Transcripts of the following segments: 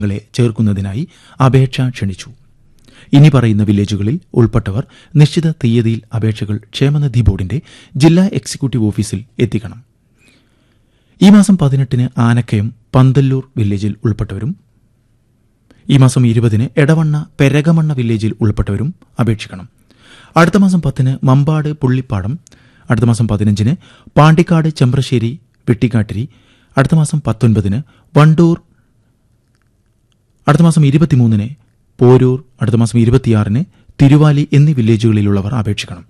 ങ്ങളെ ചേർക്കുന്നതിനായി അപേക്ഷ ക്ഷണിച്ചു ഇനി പറയുന്ന വില്ലേജുകളിൽ ഉൾപ്പെട്ടവർ നിശ്ചിത തീയതിയിൽ അപേക്ഷകൾ ക്ഷേമനിധി ബോർഡിന്റെ ജില്ലാ എക്സിക്യൂട്ടീവ് ഓഫീസിൽ എത്തിക്കണം ഈ മാസം പതിനെട്ടിന് ആനക്കയം പന്തല്ലൂർ വില്ലേജിൽ ഉൾപ്പെട്ടവരും ഈ മാസം ഇരുപതിന് എടവണ്ണ പെരകമണ്ണ വില്ലേജിൽ ഉൾപ്പെട്ടവരും അപേക്ഷിക്കണം അടുത്ത മാസം പത്തിന് മമ്പാട് പുള്ളിപ്പാടം അടുത്ത മാസം പതിനഞ്ചിന് പാണ്ടിക്കാട് ചെമ്പ്രശ്ശേരി വെട്ടിക്കാട്ടിരി അടുത്ത മാസം പത്തൊൻപതിന് വണ്ടൂർ അടുത്ത മാസം ഇരുപത്തിമൂന്നിന് പോരൂർ അടുത്ത മാസം ഇരുപത്തിയാറിന് തിരുവാലി എന്നീ വില്ലേജുകളിലുള്ളവർ അപേക്ഷിക്കണം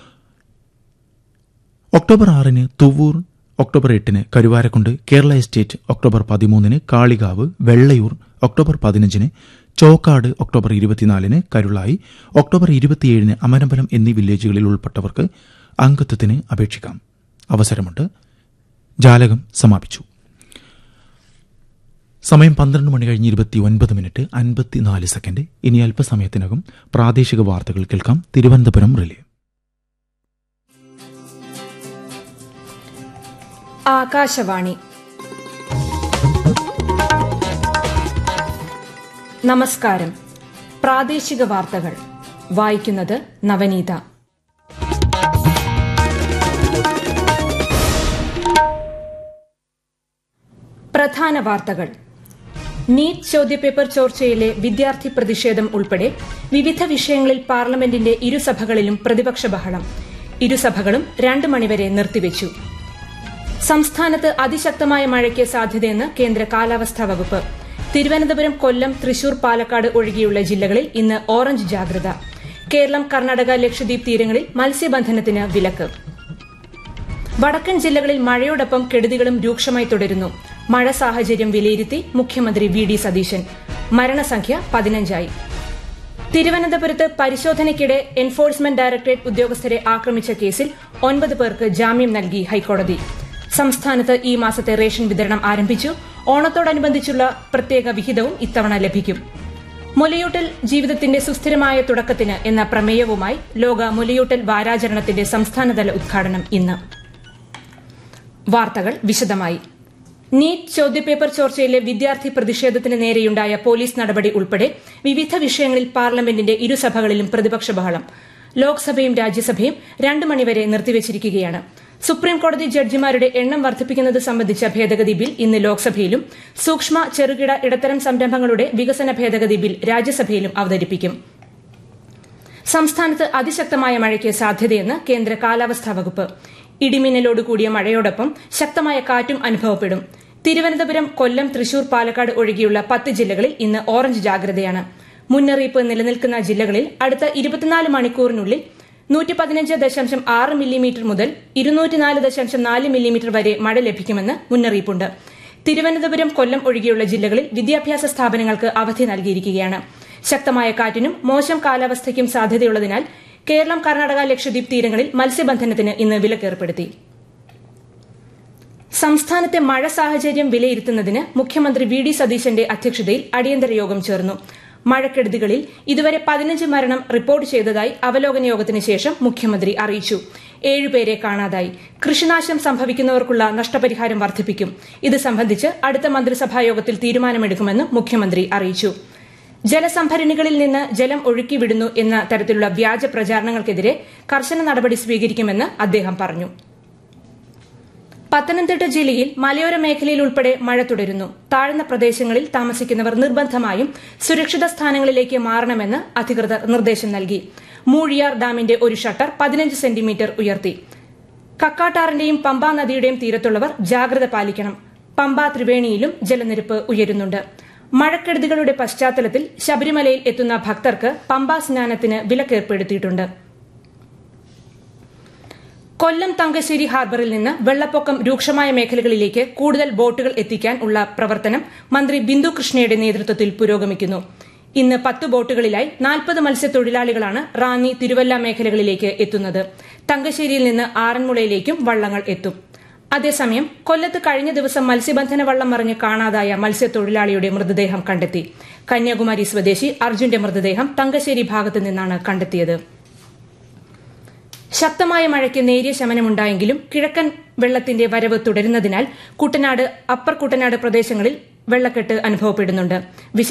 ഒക്ടോബർ ആറിന് തുവൂർ ഒക്ടോബർ എട്ടിന് കരുവാരക്കുണ്ട് കേരള എസ്റ്റേറ്റ് ഒക്ടോബർ പതിമൂന്നിന് കാളികാവ് വെള്ളയൂർ ഒക്ടോബർ പതിനഞ്ചിന് ചോക്കാട് ഒക്ടോബർ ഇരുപത്തിനാലിന് കരുളായി ഒക്ടോബർ ഇരുപത്തിയേഴിന് അമരമ്പലം എന്നീ വില്ലേജുകളിൽ ഉൾപ്പെട്ടവർക്ക് അംഗത്വത്തിന് അപേക്ഷിക്കാം അവസരമുണ്ട് ജാലകം സമാപിച്ചു സമയം പന്ത്രണ്ട് മണി കഴിഞ്ഞ് ഇരുപത്തി ഒൻപത് മിനിറ്റ് അൻപത്തിനാല് സെക്കൻഡ് ഇനി അല്പസമയത്തിനകം പ്രാദേശിക വാർത്തകൾ കേൾക്കാം തിരുവനന്തപുരം റിലേ ആകാശവാണി നമസ്കാരം പ്രാദേശിക വാർത്തകൾ വായിക്കുന്നത് നവനീത പ്രധാന വാർത്തകൾ നീറ്റ് ചോദ്യപേപ്പർ ചോർച്ചയിലെ വിദ്യാർത്ഥി പ്രതിഷേധം ഉൾപ്പെടെ വിവിധ വിഷയങ്ങളിൽ പാർലമെന്റിന്റെ ഇരുസഭകളിലും പ്രതിപക്ഷ ബഹളം ഇരുസഭകളും രണ്ട് മണിവരെ നിർത്തിവച്ചു സംസ്ഥാനത്ത് അതിശക്തമായ മഴയ്ക്ക് സാധ്യതയെന്ന് കേന്ദ്ര കാലാവസ്ഥാ വകുപ്പ് തിരുവനന്തപുരം കൊല്ലം തൃശൂർ പാലക്കാട് ഒഴികെയുള്ള ജില്ലകളിൽ ഇന്ന് ഓറഞ്ച് ജാഗ്രത കേരളം കർണാടക ലക്ഷദ്വീപ് തീരങ്ങളിൽ മത്സ്യബന്ധനത്തിന് വിലക്ക് വടക്കൻ ജില്ലകളിൽ മഴയോടൊപ്പം കെടുതികളും രൂക്ഷമായി തുടരുന്നു മഴ സാഹചര്യം വിലയിരുത്തി മുഖ്യമന്ത്രി വി ഡി സതീശൻ മരണസംഖ്യ പതിനഞ്ചായി തിരുവനന്തപുരത്ത് പരിശോധനയ്ക്കിടെ എൻഫോഴ്സ്മെന്റ് ഡയറക്ടറേറ്റ് ഉദ്യോഗസ്ഥരെ ആക്രമിച്ച കേസിൽ ഒൻപത് പേർക്ക് ജാമ്യം നൽകി ഹൈക്കോടതി സംസ്ഥാനത്ത് ഈ മാസത്തെ റേഷൻ വിതരണം ആരംഭിച്ചു ഓണത്തോടനുബന്ധിച്ചുള്ള പ്രത്യേക വിഹിതവും ഇത്തവണ ലഭിക്കും മുലയൂട്ടൽ ജീവിതത്തിന്റെ സുസ്ഥിരമായ തുടക്കത്തിന് എന്ന പ്രമേയവുമായി ലോക മുലയൂട്ടൽ വാരാചരണത്തിന്റെ സംസ്ഥാനതല ഉദ്ഘാടനം ഇന്ന് വാർത്തകൾ വിശദമായി നീറ്റ് ചോദ്യപേപ്പർ ചോർച്ചയിലെ വിദ്യാർത്ഥി പ്രതിഷേധത്തിന് നേരെയുണ്ടായ പോലീസ് നടപടി ഉൾപ്പെടെ വിവിധ വിഷയങ്ങളിൽ പാർലമെന്റിന്റെ ഇരുസഭകളിലും പ്രതിപക്ഷ ബഹളം ലോക്സഭയും രാജ്യസഭയും രണ്ട് മണിവരെ നിർത്തിവച്ചിരിക്കുകയാണ് സുപ്രീംകോടതി ജഡ്ജിമാരുടെ എണ്ണം വർദ്ധിപ്പിക്കുന്നത് സംബന്ധിച്ച ഭേദഗതി ബിൽ ഇന്ന് ലോക്സഭയിലും സൂക്ഷ്മ ചെറുകിട ഇടത്തരം സംരംഭങ്ങളുടെ വികസന ഭേദഗതി ബിൽ രാജ്യസഭയിലും അവതരിപ്പിക്കും സംസ്ഥാനത്ത് അതിശക്തമായ മഴയ്ക്ക് സാധ്യതയെന്ന് കേന്ദ്ര കാലാവസ്ഥാ വകുപ്പ് ഇടിമിന്നലോട് കൂടിയ മഴയോടൊപ്പം ശക്തമായ കാറ്റും അനുഭവപ്പെടും തിരുവനന്തപുരം കൊല്ലം തൃശൂർ പാലക്കാട് ഒഴികെയുള്ള പത്ത് ജില്ലകളിൽ ഇന്ന് ഓറഞ്ച് ജാഗ്രതയാണ് മുന്നറിയിപ്പ് നിലനിൽക്കുന്ന ജില്ലകളിൽ അടുത്ത ഇരുപത്തിനാല് മണിക്കൂറിനുള്ളിൽ നൂറ്റി പതിനഞ്ച് ദശാംശം ആറ് മില്ലിമീറ്റർ മുതൽ ഇരുന്നൂറ്റിനാല് ദശാംശം നാല് മില്ലിമീറ്റർ വരെ മഴ ലഭിക്കുമെന്ന് മുന്നറിയിപ്പുണ്ട് തിരുവനന്തപുരം കൊല്ലം ഒഴികെയുള്ള ജില്ലകളിൽ വിദ്യാഭ്യാസ സ്ഥാപനങ്ങൾക്ക് അവധി നൽകിയിരിക്കുകയാണ് ശക്തമായ കാറ്റിനും മോശം കാലാവസ്ഥയ്ക്കും സാധ്യതയുള്ളതിനാൽ കേരളം കർണാടക ലക്ഷദ്വീപ് തീരങ്ങളിൽ മത്സ്യബന്ധനത്തിന് ഇന്ന് വിലക്കേർപ്പെടുത്തി സംസ്ഥാനത്തെ മഴ സാഹചര്യം വിലയിരുത്തുന്നതിന് മുഖ്യമന്ത്രി വി ഡി സതീശന്റെ അധ്യക്ഷതയിൽ അടിയന്തര യോഗം ചേർന്നു മഴക്കെടുതികളിൽ ഇതുവരെ പതിനഞ്ച് മരണം റിപ്പോർട്ട് ചെയ്തതായി അവലോകന യോഗത്തിന് ശേഷം മുഖ്യമന്ത്രി അറിയിച്ചു ഏഴുപേരെ കാണാതായി കൃഷിനാശം സംഭവിക്കുന്നവർക്കുള്ള നഷ്ടപരിഹാരം വർദ്ധിപ്പിക്കും ഇത് സംബന്ധിച്ച് അടുത്ത മന്ത്രിസഭാ യോഗത്തിൽ തീരുമാനമെടുക്കുമെന്നും മുഖ്യമന്ത്രി അറിയിച്ചു ജലസംഭരണികളിൽ നിന്ന് ജലം ഒഴുക്കിവിടുന്നു എന്ന തരത്തിലുള്ള വ്യാജ പ്രചാരണങ്ങൾക്കെതിരെ കർശന നടപടി സ്വീകരിക്കുമെന്ന് അദ്ദേഹം പറഞ്ഞു പത്തനംതിട്ട ജില്ലയിൽ മലയോര മേഖലയിൽ ഉൾപ്പെടെ മഴ തുടരുന്നു താഴ്ന്ന പ്രദേശങ്ങളിൽ താമസിക്കുന്നവർ നിർബന്ധമായും സുരക്ഷിത സ്ഥാനങ്ങളിലേക്ക് മാറണമെന്ന് അധികൃതർ നിർദ്ദേശം നൽകി മൂഴിയാർ ഡാമിന്റെ ഒരു ഷട്ടർ പതിനഞ്ച് സെന്റിമീറ്റർ ഉയർത്തി കക്കാട്ടാറിന്റെയും പമ്പാ നദിയുടെയും തീരത്തുള്ളവർ ജാഗ്രത പാലിക്കണം പമ്പ ത്രിവേണിയിലും ജലനിരപ്പ് ഉയരുന്നുണ്ട് മഴക്കെടുതികളുടെ പശ്ചാത്തലത്തിൽ ശബരിമലയിൽ എത്തുന്ന ഭക്തർക്ക് പമ്പാ സ്നാനത്തിന് വിലക്കേർപ്പെടുത്തിയിട്ടുണ്ട് കൊല്ലം തങ്കശ്ശേരി ഹാർബറിൽ നിന്ന് വെള്ളപ്പൊക്കം രൂക്ഷമായ മേഖലകളിലേക്ക് കൂടുതൽ ബോട്ടുകൾ എത്തിക്കാൻ ഉള്ള പ്രവർത്തനം മന്ത്രി ബിന്ദു കൃഷ്ണയുടെ നേതൃത്വത്തിൽ പുരോഗമിക്കുന്നു ഇന്ന് പത്ത് ബോട്ടുകളിലായി നാൽപ്പത് മത്സ്യത്തൊഴിലാളികളാണ് റാന്നി തിരുവല്ല മേഖലകളിലേക്ക് എത്തുന്നത് തങ്കശ്ശേരിയിൽ നിന്ന് ആറന്മുളയിലേക്കും വള്ളങ്ങൾ എത്തും അതേസമയം കൊല്ലത്ത് കഴിഞ്ഞ ദിവസം മത്സ്യബന്ധന വള്ളം മറിഞ്ഞ് കാണാതായ മത്സ്യത്തൊഴിലാളിയുടെ മൃതദേഹം കണ്ടെത്തി കന്യാകുമാരി സ്വദേശി അർജുന്റെ മൃതദേഹം തങ്കശ്ശേരി ഭാഗത്തു നിന്നാണ് കണ്ടെത്തിയത് ശക്തമായ മഴയ്ക്ക് നേരിയ ശമനമുണ്ടായെങ്കിലും കിഴക്കൻ വെള്ളത്തിന്റെ വരവ് തുടരുന്നതിനാൽ കുട്ടനാട് അപ്പർ കുട്ടനാട് പ്രദേശങ്ങളിൽ വെള്ളക്കെട്ട് അനുഭവപ്പെടുന്നുണ്ട്